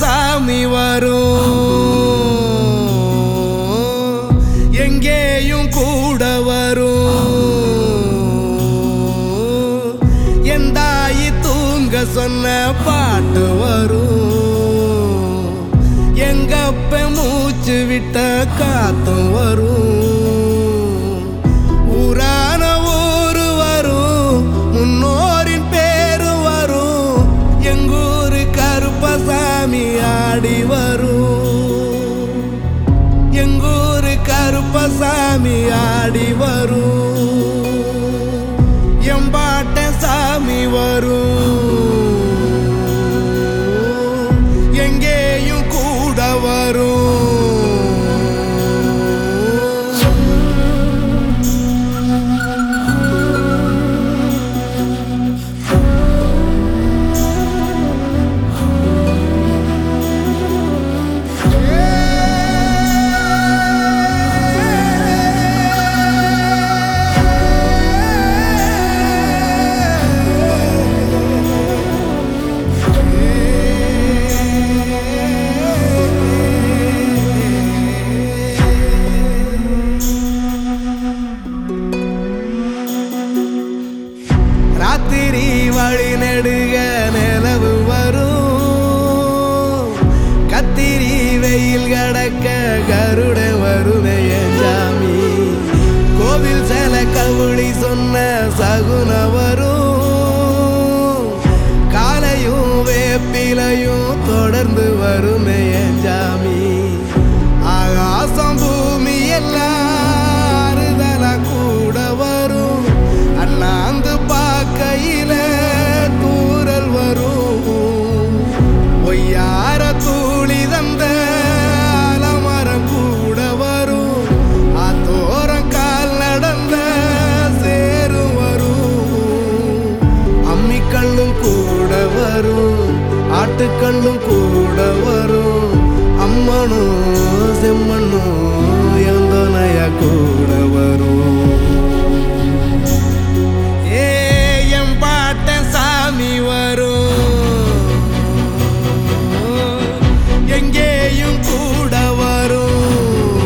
சாமி வரும் எங்கேயும் கூட வரும் என் தாயி தூங்க சொன்ன பாட்டு வரும் எங்கப்ப மூச்சு விட்ட காத்தும் வரும் ஊரான ஊரு வரும் முன்னோரின் பேரு வரும் எங்கூரு கருப்பசாமி ஆடி வரும் எங்கூரு கருப்பசாமி ஆடி வரும் எம்பாட்ட சாமி வரும் எங்கேயும் கூட வரும் ராத்திரி வழி நெடுக நிலவு வரும் கத்திரி வெயில் கடக்க கருட வருவே என் சாமி கோவில் சில கவுளி சொன்ன சகுன வரும் காலையும் வேப்பிலையும் தொடர்ந்து வருமே என் சாமி ஆகாசம் பூமி எல்லாம் ஆறுதலா கூட வரும் அண்ணாந்து பார்க்கையில தூரல் வரும் ஒய்யார தூளி தந்த அலமரம் கூட வரும் ஆத்தோரம் கால் நடந்த சேரும் வரும் அம்மிக்கல்லும் கூட வரும் ஆட்டுக்கல்லும் கூட வரும் அம்மனும் செம்மண்ணும் எந்தனைய கூட வரும் ஏ என் பாட்ட சாமி வரும் எங்கேயும் கூட வரும்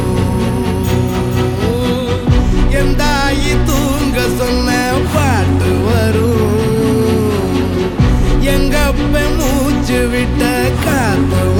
என் தாயி தூங்க சொன்ன பாட்டு வரும் எங்கப்ப மூச்சு விட்ட காத்து